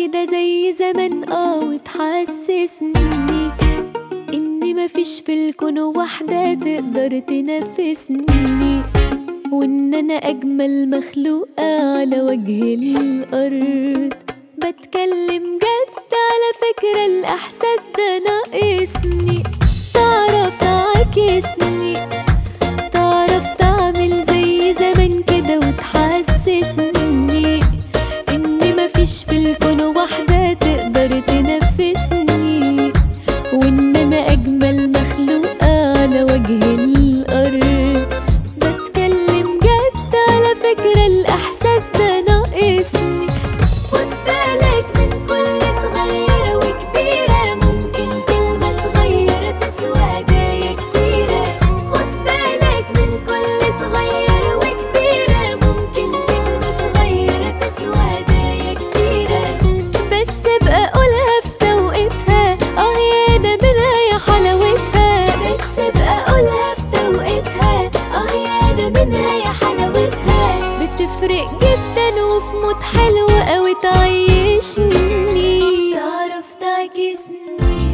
كده زي زمان اه وتحسسني ان مفيش في الكون واحدة تقدر تنفسني وان انا اجمل مخلوقة على وجه الارض بتكلم جد على فكرة الاحساس ده ناقصني تعرف تعاكسني تعرف تعمل زي زمان كده وتحسسني ان مفيش في الكون واحدة تقدر تنفسني وان انا اجمل مخلوقة على وجه الارض بتكلم جد على فكرة الاحساس ده ناقصني خد بالك من كل صغيرة وكبيرة ممكن كلمة صغيرة تسوى هدايا كتيرة خد بالك من كل صغيرة وكبيرة ممكن كلمة صغيرة تسوى هدايا كتيرة بس ابقى قولها في توقيتها اه يا انا منها يا حلاوتها بس ابقى قولها في توقيتها اه يا انا منها يا حلاوتها بتفرق جدا وفي مود حلو قوي تعيشني تعرف تعكسني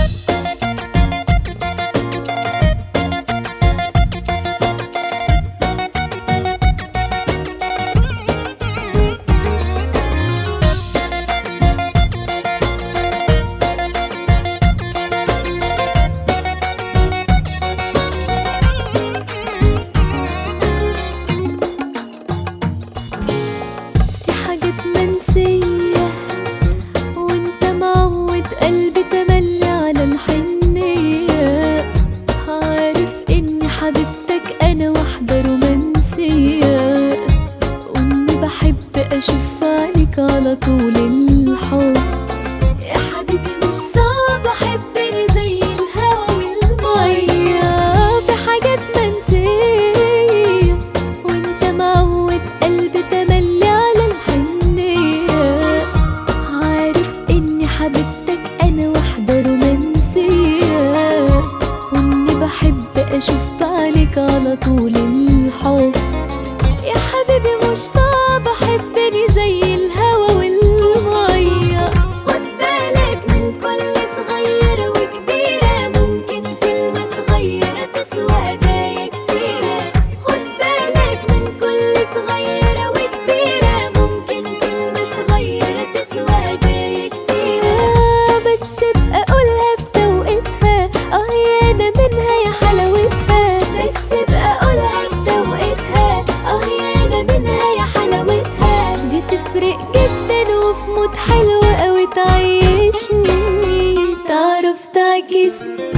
في حاجات منسية وانت معود قلبي تملي على الحنية عارف اني حبيبتك انا واحدة رومانسية واني بحب اشوف عينك على طول الحب يا حبيبي مش صعب احبني زي الهوا والمية في حاجات منسية وانت معود قلبي تملي على الحنية عارف اني حبيبتك انا واحدة رومانسية واني بحب اشوف عليك على طول الحب يا حبيبي مش صعب احبني زي الهوا والمية خد بالك من كل صغيرة وكبيرة ممكن كلمة صغيرة تسوى هدايا كتيرة خد بالك من كل صغيرة وكبيرة ممكن كلمة صغيرة تسوى هدايا كتيرة بس ابقى قولها في توقيتها اه يا انا منها يا حلاوتها بس ابقى قولها في توقيتها اه يا انا منها يا حلاوتها دي تفرق جدا وفي مود حلو قوي تعيشني تعرف تعكسني